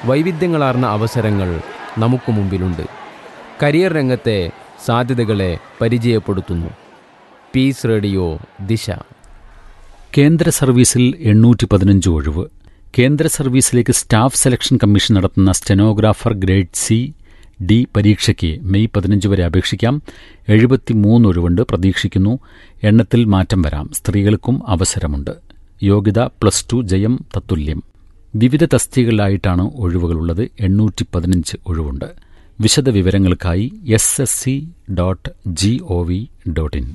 വൈവിധ്യങ്ങളാർന്ന അവസരങ്ങൾ നമുക്ക് മുമ്പിലുണ്ട് കരിയർ രംഗത്തെ സാധ്യതകളെ പരിചയപ്പെടുത്തുന്നു പീസ് റേഡിയോ ദിശ കേന്ദ്ര സർവീസിൽ എണ്ണൂറ്റി പതിനഞ്ച് ഒഴിവ് കേന്ദ്ര സർവീസിലേക്ക് സ്റ്റാഫ് സെലക്ഷൻ കമ്മീഷൻ നടത്തുന്ന സ്റ്റെനോഗ്രാഫർ ഗ്രേഡ് സി ഡി പരീക്ഷയ്ക്ക് മെയ് പതിനഞ്ച് വരെ അപേക്ഷിക്കാം എഴുപത്തിമൂന്ന് ഒഴിവുണ്ട് പ്രതീക്ഷിക്കുന്നു എണ്ണത്തിൽ മാറ്റം വരാം സ്ത്രീകൾക്കും അവസരമുണ്ട് യോഗ്യത പ്ലസ് ടു ജയം തത്തുല്യം വിവിധ തസ്തികകളിലായിട്ടാണ് ഒഴിവുകളുള്ളത് എണ്ണൂറ്റി പതിനഞ്ച് ഒഴിവുണ്ട് വിശദ വിവരങ്ങൾക്കായി S S C dot G O V dot in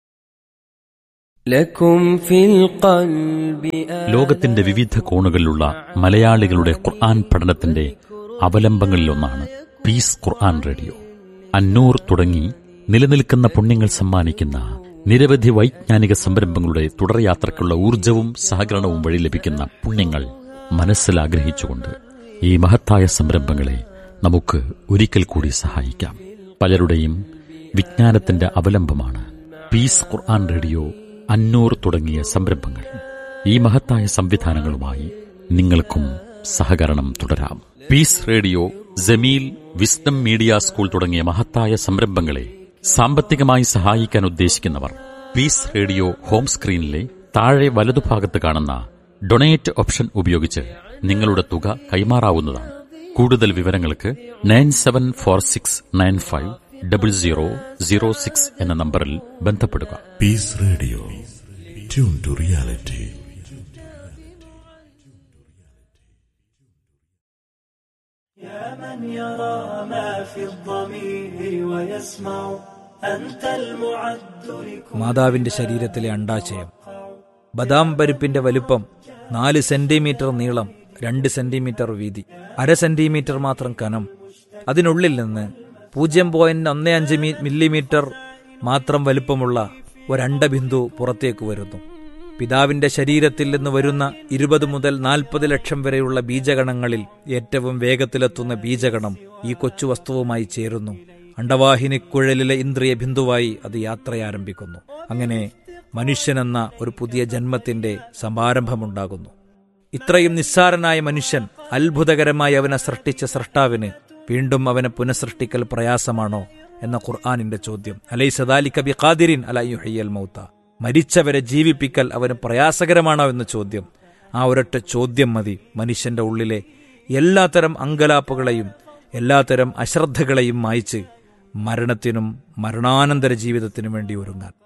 لكم في القلب ലോകത്തിന്റെ വിവിധ കോണുകളിലുള്ള മലയാളികളുടെ ഖുർആൻ പഠനത്തിന്റെ അവലംബങ്ങളിലൊന്നാണ് പീസ് ഖുർആൻ റേഡിയോ അന്നൂർ തുടങ്ങി നിലനിൽക്കുന്ന പുണ്യങ്ങൾ സമ്മാനിക്കുന്ന നിരവധി വൈജ്ഞാനിക സംരംഭങ്ങളുടെ തുടർയാത്രയ്ക്കുള്ള ഊർജവും സഹകരണവും വഴി ലഭിക്കുന്ന പുണ്യങ്ങൾ മനസ്സിലാഗ്രഹിച്ചുകൊണ്ട് ഈ മഹത്തായ സംരംഭങ്ങളെ നമുക്ക് ഒരിക്കൽ കൂടി സഹായിക്കാം പലരുടെയും വിജ്ഞാനത്തിന്റെ അവലംബമാണ് പീസ് ഖുർആൻ റേഡിയോ അന്നൂർ തുടങ്ങിയ സംരംഭങ്ങൾ ഈ മഹത്തായ സംവിധാനങ്ങളുമായി നിങ്ങൾക്കും സഹകരണം തുടരാം peace radio Jameel wisdom media school തുടങ്ങിയ മഹത്തായ സംരംഭങ്ങളെ സാമ്പത്തികമായി സഹായിക്കാൻ ഉദ്ദേശിക്കുന്നവർ പീസ് റേഡിയോ ഹോം സ്ക്രീനിലെ താഴെ വലതുഭാഗത്ത് കാണുന്ന ഡൊണേറ്റ് ഓപ്ഷൻ ഉപയോഗിച്ച് നിങ്ങളുടെ തുക കൈമാറാവുന്നതാണ് കൂടുതൽ വിവരങ്ങൾക്ക് nine seven four six nine five double zero zero six എന്ന നമ്പറിൽ ബന്ധപ്പെടുക Peace Radio. Tune to reality. يا من يرى ما في الضمير ويسمع أنت المعد لكل മാതാവിന്റെ ശരീരത്തിലെ അണ്ടാശയം ബദാം പരിപ്പിന്റെ വലുപ്പം നാല് സെന്റിമീറ്റർ നീളം രണ്ട് സെന്റിമീറ്റർ വീതി അര സെന്റിമീറ്റർ മാത്രം കനം അതിനുള്ളിൽ നിന്ന് പൂജ്യം പോയിന്റ് ഒന്ന് അഞ്ച് മി- മില്ലിമീറ്റർ മാത്രം വലുപ്പമുള്ള ഒരണ്ടബിന്ദു പുറത്തേക്ക് വരുന്നു പിതാവിന്റെ ശരീരത്തിൽ നിന്ന് വരുന്ന ഇരുപത് മുതൽ നാൽപ്പത് ലക്ഷം വരെയുള്ള ബീജഗണങ്ങളിൽ ഏറ്റവും വേഗത്തിലെത്തുന്ന ബീജഗണം ഈ കൊച്ചു വസ്തുവുമായി ചേരുന്നു അണ്ടവാഹിനിക്കുഴലിലെ ഇന്ദ്രിയ ബിന്ദുവായി അത് യാത്രയാരംഭിക്കുന്നു അങ്ങനെ മനുഷ്യനെന്ന ഒരു പുതിയ ജന്മത്തിന്റെ സമാരംഭമുണ്ടാകുന്നു ഇത്രയും നിസ്സാരനായ മനുഷ്യൻ അത്ഭുതകരമായി അവനെ സൃഷ്ടിച്ച സൃഷ്ടാവിന് വീണ്ടും അവനെ പുനഃസൃഷ്ടിക്കൽ പ്രയാസമാണോ എന്ന ഖുർആാനിന്റെ ചോദ്യം അലൈ സദാലി കബി ഖാദിരിൻ അലയുഹയ്യൽ മൗത്ത മരിച്ചവരെ ജീവിപ്പിക്കൽ അവന് പ്രയാസകരമാണോ എന്ന ചോദ്യം ആ ഒരൊറ്റ ചോദ്യം മതി മനുഷ്യന്റെ ഉള്ളിലെ എല്ലാത്തരം അങ്കലാപ്പുകളെയും എല്ലാത്തരം അശ്രദ്ധകളെയും മായ്ച്ച് മരണത്തിനും മരണാനന്തര ജീവിതത്തിനും വേണ്ടി ഒരുങ്ങാൻ